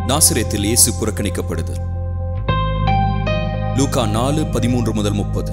நாசிரேத்தில் இயேசு புறக்கணிக்கப்படுதல் லூகா நாலு பதிமூன்று முதல் முப்பது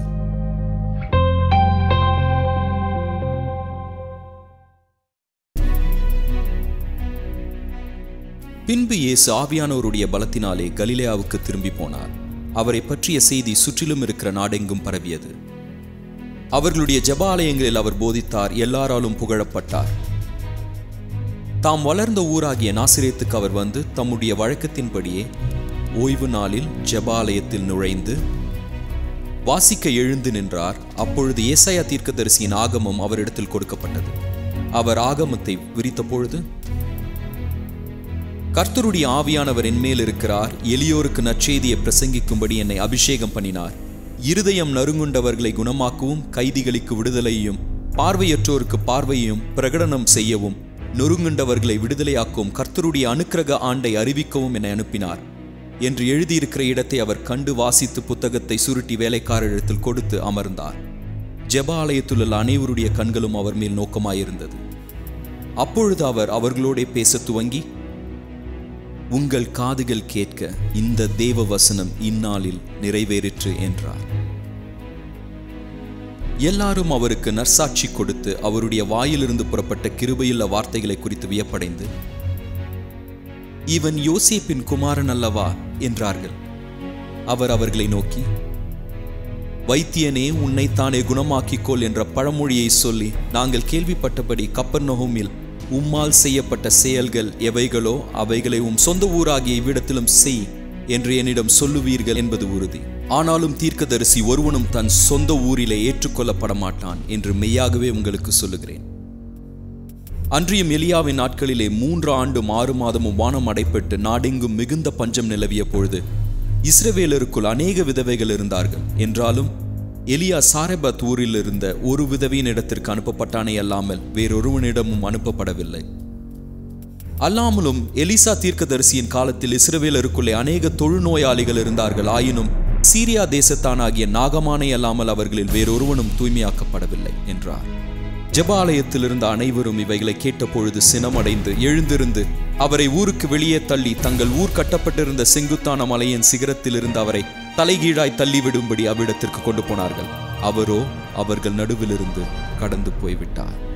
பின்பு இயேசு ஆவியானவருடைய பலத்தினாலே கலிலேயாவுக்கு திரும்பி போனார் அவரை பற்றிய செய்தி சுற்றிலும் இருக்கிற நாடெங்கும் பரவியது அவர்களுடைய ஜெபாலயங்களில் அவர் போதித்தார் எல்லாராலும் புகழப்பட்டார் தாம் வளர்ந்த ஊராகிய நாசிரேத்துக்கு அவர் வந்து தம்முடைய வழக்கத்தின்படியே ஓய்வு நாளில் ஜெபாலயத்தில் நுழைந்து வாசிக்க எழுந்து நின்றார் அப்பொழுது ஏசாயா தீர்க்கதரிசியின் ஆகமம் அவரிடத்தில் கொடுக்கப்பட்டது அவர் ஆகமத்தை விரித்த பொழுது கர்த்தருடைய ஆவியானவர் என்மேல் இருக்கிறார் எளியோருக்கு நற்செய்தியை பிரசங்கிக்கும்படி என்னை அபிஷேகம் பண்ணினார் இருதயம் நறுங்குண்டவர்களை குணமாக்கவும் கைதிகளுக்கு விடுதலையும் பார்வையற்றோருக்கு பார்வையையும் பிரகடனம் செய்யவும் நொறுங்குண்டவர்களை விடுதலையாக்கவும் கர்த்தருடைய அனுக்கிரக ஆண்டை அறிவிக்கவும் என்னை அனுப்பினார் என்று எழுதியிருக்கிற இடத்தை அவர் கண்டு வாசித்து புத்தகத்தை சுருட்டி வேலைக்காரரிடத்தில் கொடுத்து அமர்ந்தார் ஜெப ஆலயத்திலுள்ள அனைவருடைய கண்களும் அவர் மேல் நோக்கமாயிருந்தது அப்பொழுது அவர் அவர்களோடே பேசத் துவங்கி உங்கள் காதுகள் கேட்க இந்த தேவ வசனம் இந்நாளில் நிறைவேறிற்று என்றார் எல்லாரும் அவருக்கு நற்சாட்சி கொடுத்து அவருடைய வாயிலிருந்து புறப்பட்ட கிருபையுள்ள வார்த்தைகளை குறித்து வியப்படைந்து இவன் யோசேப்பின் குமாரன் அல்லவா என்றார்கள் அவர் அவர்களை நோக்கி வைத்தியனே உன்னைத்தானே குணமாக்கிக்கொள் என்ற பழமொழியை சொல்லி நாங்கள் கேள்விப்பட்டபடி கப்பர்நொகுமில் உம்மால் செய்யப்பட்ட செயல்கள் எவைகளோ அவைகளை உம் சொந்த ஊராகிய இவ்விடத்திலும் செய் என்று என்னிடம் சொல்லுவீர்கள் என்பது உறுதி ஆனாலும் தீர்க்கதரிசி ஒருவனும் தன் சொந்த ஊரிலே ஏற்றுக்கொள்ளப்பட மாட்டான் என்று மெய்யாகவே உங்களுக்கு சொல்லுகிறேன் அன்றியும் எலியாவின் நாட்களிலே மூன்று ஆண்டும் ஆறு மாதமும் வானம் அடைப்பட்டு நாடெங்கும் மிகுந்த பஞ்சம் நிலவிய பொழுது இஸ்ரவேலருக்குள் அநேக விதவைகள் இருந்தார்கள் என்றாலும் எலியா சாரெபத் ஊரில் இருந்த ஒரு விதவியின் இடத்திற்கு அனுப்பப்பட்டானே அல்லாமல் வேறொருவனிடமும் அனுப்பப்படவில்லை அல்லாமலும் எலிசா தீர்க்கதரிசியின் காலத்தில் இஸ்ரவேலருக்குள்ளே அநேக தொழுநோயாளிகள் இருந்தார்கள் ஆயினும் சீரியா தேசத்தானாகிய நாகமானை அல்லாமல் அவர்களில் வேறொருவனும் தூய்மையாக்கப்படவில்லை என்றார் ஜெபாலயத்தில் இருந்த அனைவரும் இவைகளை கேட்டபொழுது சினமடைந்து எழுந்திருந்து அவரை ஊருக்கு வெளியே தள்ளி தங்கள் ஊர் கட்டப்பட்டிருந்த செங்குத்தான மலையின் சிகரத்தில் இருந்து அவரை தலைகீழாய் தள்ளிவிடும்படி அவ்விடத்திற்கு கொண்டு போனார்கள் அவரோ அவர்கள் நடுவிலிருந்து கடந்து போய்விட்டார்